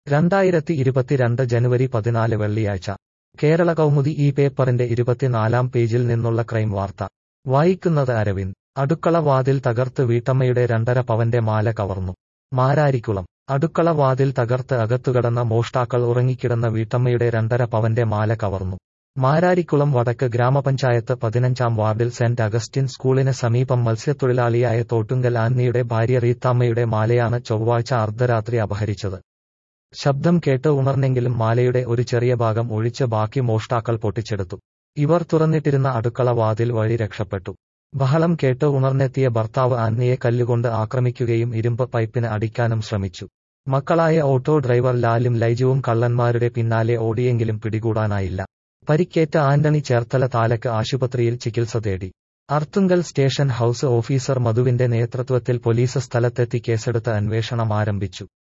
രണ്ടായിരത്തി ഇരുപത്തിരണ്ട് ജനുവരി പതിനാല് വെള്ളിയാഴ്ച കേരള കൗമുദി ഈ പേപ്പറിന്റെ ഇരുപത്തിനാലാം പേജിൽ നിന്നുള്ള ക്രൈം വാർത്ത വായിക്കുന്നത് അരവിന്ദ് അടുക്കള വാതിൽ തകർത്ത് വീട്ടമ്മയുടെ രണ്ടര പവന്റെ മാല കവർന്നു മാരാരിക്കുളം അടുക്കള വാതിൽ തകർത്ത് അകത്തുകടന്ന മോഷ്ടാക്കൾ ഉറങ്ങിക്കിടന്ന വീട്ടമ്മയുടെ രണ്ടര പവന്റെ മാല കവർന്നു മാരാരിക്കുളം വടക്ക് ഗ്രാമപഞ്ചായത്ത് പതിനഞ്ചാം വാർഡിൽ സെന്റ് അഗസ്റ്റിൻ സ്കൂളിന് സമീപം മത്സ്യത്തൊഴിലാളിയായ തോട്ടുങ്കൽ ആന്നിയുടെ ഭാര്യ റീത്താമ്മയുടെ മാലയാണ് ചൊവ്വാഴ്ച അർദ്ധരാത്രി അപഹരിച്ചത് ശബ്ദം കേട്ട് ഉണർന്നെങ്കിലും മാലയുടെ ഒരു ചെറിയ ഭാഗം ഒഴിച്ച് ബാക്കി മോഷ്ടാക്കൾ പൊട്ടിച്ചെടുത്തു ഇവർ തുറന്നിട്ടിരുന്ന അടുക്കള വാതിൽ വഴി രക്ഷപ്പെട്ടു ബഹളം കേട്ട് ഉണർന്നെത്തിയ ഭർത്താവ് ആന്നിയെ കല്ലുകൊണ്ട് ആക്രമിക്കുകയും ഇരുമ്പ് പൈപ്പിന് അടിക്കാനും ശ്രമിച്ചു മക്കളായ ഓട്ടോ ഡ്രൈവർ ലാലും ലൈജുവും കള്ളന്മാരുടെ പിന്നാലെ ഓടിയെങ്കിലും പിടികൂടാനായില്ല പരിക്കേറ്റ ആന്റണി ചേർത്തല താലക്ക് ആശുപത്രിയിൽ ചികിത്സ തേടി അർത്തുങ്കൽ സ്റ്റേഷൻ ഹൌസ് ഓഫീസർ മധുവിന്റെ നേതൃത്വത്തിൽ പോലീസ് സ്ഥലത്തെത്തി കേസെടുത്ത് അന്വേഷണം ആരംഭിച്ചു